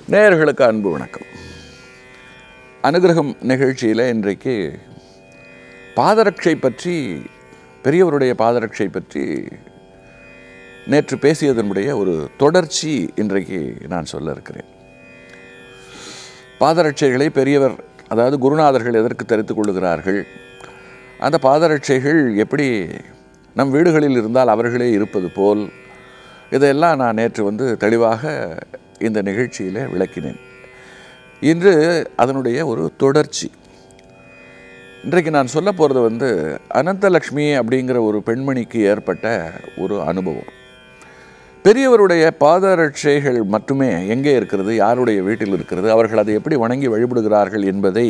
நேயர்களுக்கு அன்பு வணக்கம் அனுகிரகம் நிகழ்ச்சியில் இன்றைக்கு பாதரட்சை பற்றி பெரியவருடைய பாதரட்சை பற்றி நேற்று பேசியதனுடைய ஒரு தொடர்ச்சி இன்றைக்கு நான் சொல்ல இருக்கிறேன் பாதரட்சைகளை பெரியவர் அதாவது குருநாதர்கள் எதற்கு தரித்துக் கொள்ளுகிறார்கள் அந்த பாதரட்சைகள் எப்படி நம் வீடுகளில் இருந்தால் அவர்களே இருப்பது போல் இதையெல்லாம் நான் நேற்று வந்து தெளிவாக இந்த நிகழ்ச்சியில் விளக்கினேன் இன்று அதனுடைய ஒரு தொடர்ச்சி இன்றைக்கு நான் சொல்ல போகிறது வந்து அனந்தலக்ஷ்மி அப்படிங்கிற ஒரு பெண்மணிக்கு ஏற்பட்ட ஒரு அனுபவம் பெரியவருடைய பாதரட்சைகள் மட்டுமே எங்கே இருக்கிறது யாருடைய வீட்டில் இருக்கிறது அவர்கள் அதை எப்படி வணங்கி வழிபடுகிறார்கள் என்பதை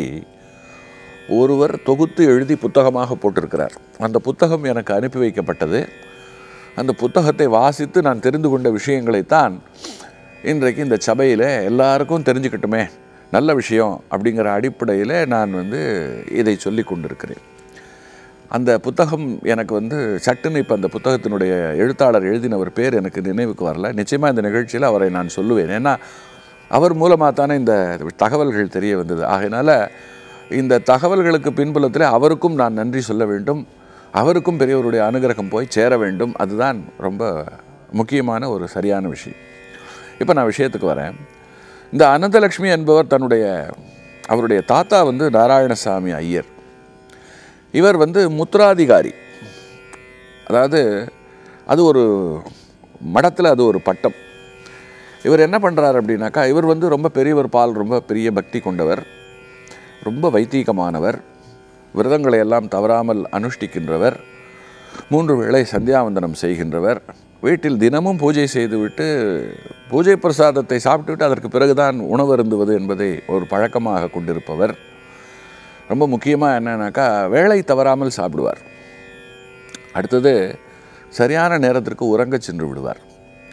ஒருவர் தொகுத்து எழுதி புத்தகமாக போட்டிருக்கிறார் அந்த புத்தகம் எனக்கு அனுப்பி வைக்கப்பட்டது அந்த புத்தகத்தை வாசித்து நான் தெரிந்து கொண்ட விஷயங்களைத்தான் இன்றைக்கு இந்த சபையில் எல்லாருக்கும் தெரிஞ்சுக்கட்டுமே நல்ல விஷயம் அப்படிங்கிற அடிப்படையில் நான் வந்து இதை சொல்லி கொண்டிருக்கிறேன் அந்த புத்தகம் எனக்கு வந்து சட்டுன்னு இப்போ அந்த புத்தகத்தினுடைய எழுத்தாளர் எழுதினவர் பேர் எனக்கு நினைவுக்கு வரல நிச்சயமாக இந்த நிகழ்ச்சியில் அவரை நான் சொல்லுவேன் ஏன்னா அவர் மூலமாக தானே இந்த தகவல்கள் தெரிய வந்தது ஆகையினால இந்த தகவல்களுக்கு பின்புலத்தில் அவருக்கும் நான் நன்றி சொல்ல வேண்டும் அவருக்கும் பெரியவருடைய அனுகிரகம் போய் சேர வேண்டும் அதுதான் ரொம்ப முக்கியமான ஒரு சரியான விஷயம் இப்போ நான் விஷயத்துக்கு வரேன் இந்த அனந்தலக்ஷ்மி என்பவர் தன்னுடைய அவருடைய தாத்தா வந்து நாராயணசாமி ஐயர் இவர் வந்து முத்ராதிகாரி அதாவது அது ஒரு மடத்தில் அது ஒரு பட்டம் இவர் என்ன பண்ணுறார் அப்படின்னாக்கா இவர் வந்து ரொம்ப பெரியவர் பால் ரொம்ப பெரிய பக்தி கொண்டவர் ரொம்ப வைத்தீகமானவர் விரதங்களை எல்லாம் தவறாமல் அனுஷ்டிக்கின்றவர் மூன்று வேளை சந்தியாவந்தனம் செய்கின்றவர் வீட்டில் தினமும் பூஜை செய்துவிட்டு பூஜை பிரசாதத்தை சாப்பிட்டுவிட்டு அதற்கு பிறகுதான் உணவு அருந்துவது என்பதை ஒரு பழக்கமாக கொண்டிருப்பவர் ரொம்ப முக்கியமாக என்னன்னாக்கா வேலை தவறாமல் சாப்பிடுவார் அடுத்தது சரியான நேரத்திற்கு உறங்கச் சென்று விடுவார்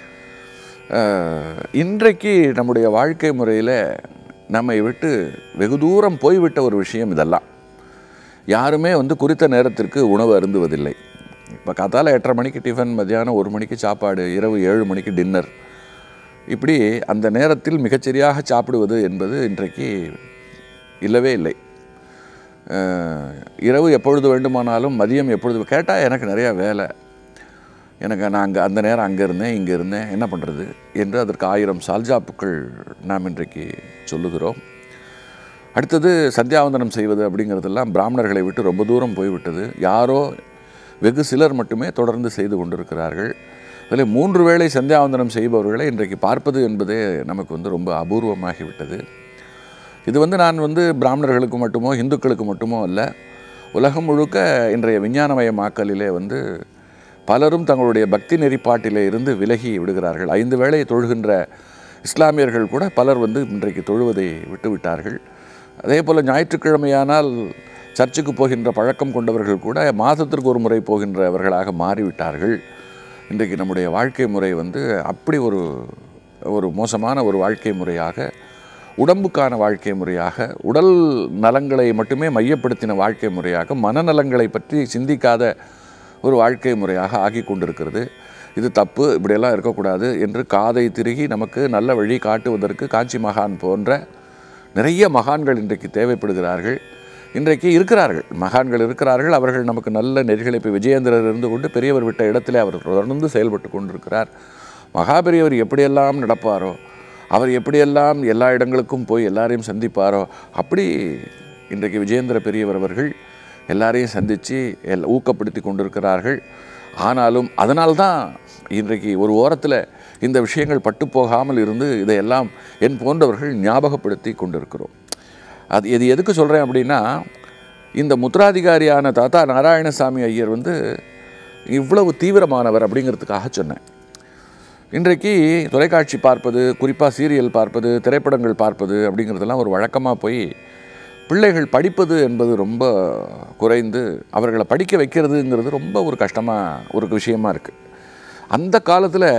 அஹ், இன்றைக்கு நம்முடைய வாழ்க்கை முறையில் நம்மை விட்டு வெகு தூரம் போய்விட்ட ஒரு விஷயம் இதெல்லாம் யாருமே வந்து குறித்த நேரத்திற்கு உணவு அருந்துவதில்லை இப்போ காத்தால எட்டரை மணிக்கு டிஃபன் மத்தியானம் ஒரு மணிக்கு சாப்பாடு இரவு ஏழு மணிக்கு டின்னர் இப்படி அந்த நேரத்தில் மிகச்சரியாக சாப்பிடுவது என்பது இன்றைக்கு இல்லவே இல்லை அஹ், இரவு எப்பொழுது வேண்டுமானாலும் மதியம் எப்பொழுது கேட்டால் எனக்கு நிறையா வேலை எனக்கு நான் அங்கே அந்த நேரம் அங்கே இருந்தேன் இங்கே இருந்தேன் என்ன பண்ணுறது என்று அதற்கு ஆயிரம் சால்ஜாப்புக்கள் நாம் இன்றைக்கு சொல்லுகிறோம் அடுத்தது சந்தியாவந்தனம் செய்வது அப்படிங்கிறதெல்லாம் பிராமணர்களை விட்டு ரொம்ப தூரம் போய்விட்டது யாரோ வெகு சிலர் மட்டுமே தொடர்ந்து செய்து கொண்டிருக்கிறார்கள் அதில் மூன்று வேளை சந்தியாவந்தனம் செய்பவர்களை இன்றைக்கு பார்ப்பது என்பதே நமக்கு வந்து ரொம்ப அபூர்வமாகிவிட்டது இது வந்து நான் வந்து பிராமணர்களுக்கு மட்டுமோ இந்துக்களுக்கு மட்டுமோ அல்ல உலகம் முழுக்க இன்றைய விஞ்ஞானமயமாக்கலிலே வந்து பலரும் தங்களுடைய பக்தி நெறிப்பாட்டிலே இருந்து விலகி விடுகிறார்கள் ஐந்து வேளை தொழுகின்ற இஸ்லாமியர்கள் கூட பலர் வந்து இன்றைக்கு தொழுவதை விட்டுவிட்டார்கள் அதே போல் ஞாயிற்றுக்கிழமையானால் சர்ச்சுக்கு போகின்ற பழக்கம் கொண்டவர்கள் கூட மாதத்திற்கு ஒரு முறை போகின்றவர்களாக மாறிவிட்டார்கள் இன்றைக்கு நம்முடைய வாழ்க்கை முறை வந்து அப்படி ஒரு ஒரு மோசமான ஒரு வாழ்க்கை முறையாக உடம்புக்கான வாழ்க்கை முறையாக உடல் நலங்களை மட்டுமே மையப்படுத்தின வாழ்க்கை முறையாக மனநலங்களை பற்றி சிந்திக்காத ஒரு வாழ்க்கை முறையாக ஆகி கொண்டிருக்கிறது இது தப்பு இப்படியெல்லாம் இருக்கக்கூடாது என்று காதை திருகி நமக்கு நல்ல வழி காட்டுவதற்கு காஞ்சி மகான் போன்ற நிறைய மகான்கள் இன்றைக்கு தேவைப்படுகிறார்கள் இன்றைக்கு இருக்கிறார்கள் மகான்கள் இருக்கிறார்கள் அவர்கள் நமக்கு நல்ல நெறிகளை இப்போ விஜயேந்திரர் இருந்து கொண்டு பெரியவர் விட்ட இடத்திலே அவர் தொடர்ந்து செயல்பட்டு கொண்டிருக்கிறார் மகாபெரியவர் எப்படியெல்லாம் நடப்பாரோ அவர் எப்படியெல்லாம் எல்லா இடங்களுக்கும் போய் எல்லாரையும் சந்திப்பாரோ அப்படி இன்றைக்கு விஜயேந்திர பெரியவர் அவர்கள் எல்லாரையும் சந்தித்து எல் ஊக்கப்படுத்தி கொண்டிருக்கிறார்கள் ஆனாலும் அதனால்தான் இன்றைக்கு ஒரு ஓரத்தில் இந்த விஷயங்கள் பட்டு போகாமல் இருந்து இதையெல்லாம் என் போன்றவர்கள் ஞாபகப்படுத்தி கொண்டிருக்கிறோம் அது இது எதுக்கு சொல்கிறேன் அப்படின்னா இந்த முத்ராதிகாரியான தாத்தா நாராயணசாமி ஐயர் வந்து இவ்வளவு தீவிரமானவர் அப்படிங்கிறதுக்காக சொன்னேன் இன்றைக்கு தொலைக்காட்சி பார்ப்பது குறிப்பாக சீரியல் பார்ப்பது திரைப்படங்கள் பார்ப்பது அப்படிங்கிறதெல்லாம் ஒரு வழக்கமாக போய் பிள்ளைகள் படிப்பது என்பது ரொம்ப குறைந்து அவர்களை படிக்க வைக்கிறதுங்கிறது ரொம்ப ஒரு கஷ்டமாக ஒரு விஷயமா இருக்குது அந்த காலத்தில்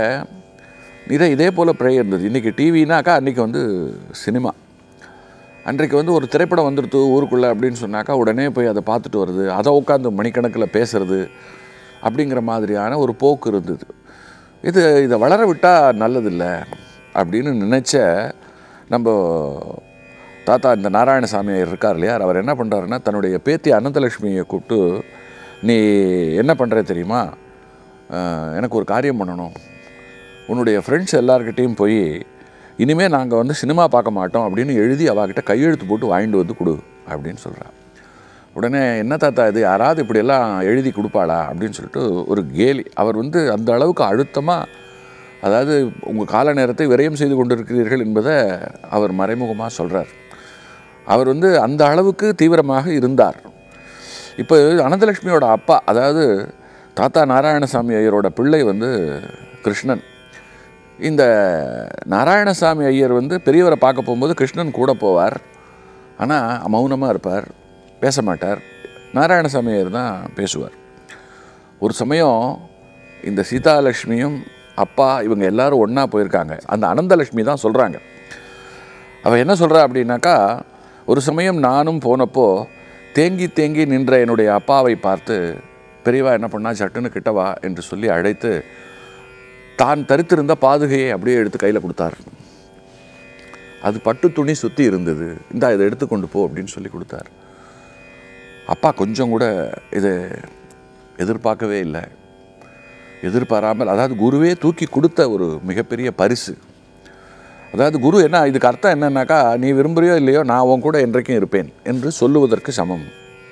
இதே இதே போல் ப்ரே இருந்தது இன்றைக்கி டிவினாக்கா அன்றைக்கி வந்து சினிமா அன்றைக்கு வந்து ஒரு திரைப்படம் வந்துடுத்து ஊருக்குள்ளே அப்படின்னு சொன்னாக்கா உடனே போய் அதை பார்த்துட்டு வருது அதை உட்காந்து மணிக்கணக்கில் பேசுறது அப்படிங்கிற மாதிரியான ஒரு போக்கு இருந்தது இது இதை வளர விட்டால் நல்லதில்லை அப்படின்னு நினச்ச நம்ம தாத்தா இந்த நாராயணசாமி ஐயர் இருக்கார் இல்லையா அவர் என்ன பண்ணுறாருன்னா தன்னுடைய பேத்தி அனந்தலட்சுமியை கூப்பிட்டு நீ என்ன பண்ணுற தெரியுமா அஹ், எனக்கு ஒரு காரியம் பண்ணணும் உன்னுடைய ஃப்ரெண்ட்ஸ் எல்லார்கிட்டேயும் போய் இனிமேல் நாங்கள் வந்து சினிமா பார்க்க மாட்டோம் அப்படின்னு எழுதி அவகிட்ட கையெழுத்து போட்டு வாங்கிட்டு வந்து கொடு அப்படின்னு சொல்றா உடனே என்ன தாத்தா இது யாராவது இப்படியெல்லாம் எழுதி கொடுப்பாளா அப்படின்னு சொல்லிட்டு ஒரு கேலி அவர் வந்து அந்த அளவுக்கு அழுத்தமாக அதாவது உங்கள் கால நேரத்தை விரயம் செய்து கொண்டிருக்கிறீர்கள் என்பதை அவர் மறைமுகமாக சொல்கிறார் அவர் வந்து அந்த அளவுக்கு தீவிரமாக இருந்தார் இப்போ அனந்தலட்சுமியோட அப்பா அதாவது தாத்தா நாராயணசாமி ஐயரோட பிள்ளை வந்து கிருஷ்ணன் இந்த நாராயணசாமி ஐயர் வந்து பெரியவரை பார்க்க போகும்போது கிருஷ்ணன் கூட போவார் ஆனால் மௌனமாக இருப்பார் பேச மாட்டார் நாராயணசாமி ஐயர் தான் பேசுவார் ஒரு சமயம் இந்த சீதாலட்சுமியும் அப்பா இவங்க எல்லாரும் ஒன்றா போயிருக்காங்க அந்த அனந்தலட்சுமி தான் சொல்கிறாங்க அவள் என்ன சொல்கிறா அப்படின்னாக்கா ஒரு சமயம் நானும் போனப்போ தேங்கி தேங்கி நின்ற என்னுடைய அப்பாவை பார்த்து பெரியவா என்ன பண்ணா சட்டுன்னு கிட்டவா என்று சொல்லி அழைத்து தான் தரித்திருந்த பாதுகையை அப்படியே எடுத்து கையில் கொடுத்தார் அது பட்டு துணி சுற்றி இருந்தது இந்தா இதை எடுத்துக்கொண்டு போ அப்படின்னு சொல்லி கொடுத்தார் அப்பா கொஞ்சம் கூட இதை எதிர்பார்க்கவே இல்லை எதிர்பாராமல் அதாவது குருவே தூக்கி கொடுத்த ஒரு மிகப்பெரிய பரிசு அதாவது குரு என்ன இதுக்கு அர்த்தம் என்னன்னாக்கா நீ விரும்புறியோ இல்லையோ நான் உன் கூட என்றைக்கும் இருப்பேன் என்று சொல்லுவதற்கு சமம்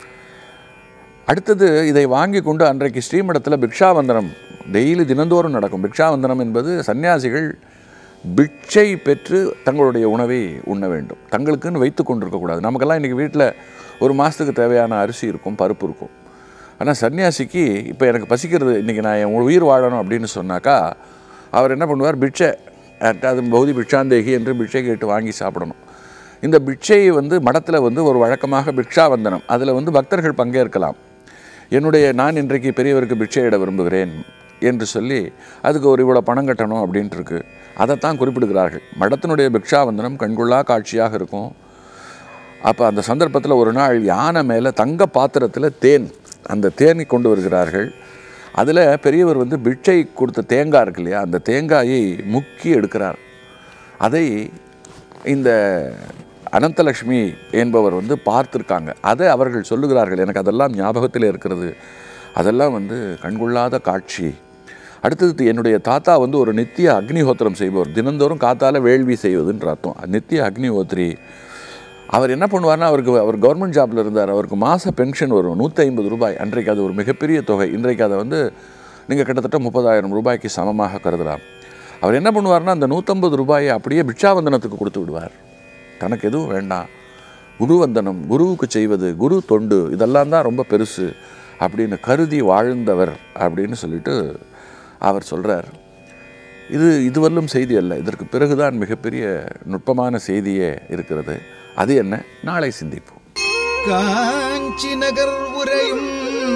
அடுத்தது இதை வாங்கி கொண்டு அன்றைக்கு ஸ்ரீமடத்தில் பிக்ஷாவந்தனம் டெய்லி தினந்தோறும் நடக்கும் பிக்ஷாவந்தனம் என்பது சன்னியாசிகள் பிட்சை பெற்று தங்களுடைய உணவை உண்ண வேண்டும் தங்களுக்குன்னு வைத்து கொண்டிருக்கக்கூடாது நமக்கெல்லாம் இன்றைக்கி வீட்டில் ஒரு மாதத்துக்கு தேவையான அரிசி இருக்கும் பருப்பு இருக்கும் ஆனால் சன்னியாசிக்கு இப்போ எனக்கு பசிக்கிறது இன்றைக்கி நான் என் உயிர் வாழணும் அப்படின்னு சொன்னாக்கா அவர் என்ன பண்ணுவார் பிட்சை அது பௌதி பிட்சாந்தேகி என்று பிட்சை கேட்டு வாங்கி சாப்பிடணும் இந்த பிட்சை வந்து மடத்தில் வந்து ஒரு வழக்கமாக பிக்ஷாவந்தனம் அதில் வந்து பக்தர்கள் பங்கேற்கலாம் என்னுடைய நான் இன்றைக்கு பெரியவருக்கு பிட்சையிட விரும்புகிறேன் என்று சொல்லி அதுக்கு ஒரு இவ்வளோ பணம் கட்டணும் அப்படின்ட்டு இருக்கு அதைத்தான் குறிப்பிடுகிறார்கள் மடத்தினுடைய பிக்ஷாவந்தனம் கண்கொள்ளா காட்சியாக இருக்கும் அப்போ அந்த சந்தர்ப்பத்தில் ஒரு நாள் யானை மேலே தங்க பாத்திரத்தில் தேன் அந்த தேனை கொண்டு வருகிறார்கள் அதில் பெரியவர் வந்து பிட்சை கொடுத்த தேங்காய் இருக்கு இல்லையா அந்த தேங்காயை முக்கி எடுக்கிறார் அதை இந்த அனந்தலக்ஷ்மி என்பவர் வந்து பார்த்துருக்காங்க அதை அவர்கள் சொல்லுகிறார்கள் எனக்கு அதெல்லாம் ஞாபகத்தில் இருக்கிறது அதெல்லாம் வந்து கண்கொள்ளாத காட்சி அடுத்தது என்னுடைய தாத்தா வந்து ஒரு நித்திய அக்னிஹோத்திரம் செய்பவர் தினந்தோறும் காத்தால வேள்வி செய்வதுன்ற அர்த்தம் நித்திய அக்னிஹோத்ரி அவர் என்ன பண்ணுவார்னா அவருக்கு அவர் கவர்மெண்ட் ஜாப்ல இருந்தார் அவருக்கு மாத பென்ஷன் வரும் நூற்றி ஐம்பது ரூபாய் அன்றைக்கு அது ஒரு மிகப்பெரிய தொகை இன்றைக்கு அதை வந்து நீங்கள் கிட்டத்தட்ட முப்பதாயிரம் ரூபாய்க்கு சமமாக கருதலாம் அவர் என்ன பண்ணுவார்னா அந்த நூற்றம்பது ரூபாயை அப்படியே பிட்சாவந்தனத்துக்கு கொடுத்து விடுவார் தனக்கு எதுவும் வேண்டாம் குருவந்தனம் குருவுக்கு செய்வது குரு தொண்டு இதெல்லாம் தான் ரொம்ப பெருசு அப்படின்னு கருதி வாழ்ந்தவர் அப்படின்னு சொல்லிட்டு அவர் சொல்கிறார் இது இதுவரையிலும் செய்தி அல்ல இதற்கு பிறகுதான் மிகப்பெரிய நுட்பமான செய்தியே இருக்கிறது அது என்ன நாளை சிந்திப்போம் காஞ்சி நகர் உரையும்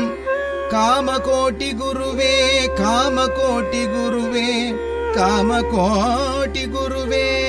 காமகோட்டி குருவே காமகோட்டி குருவே காமகோட்டி குருவே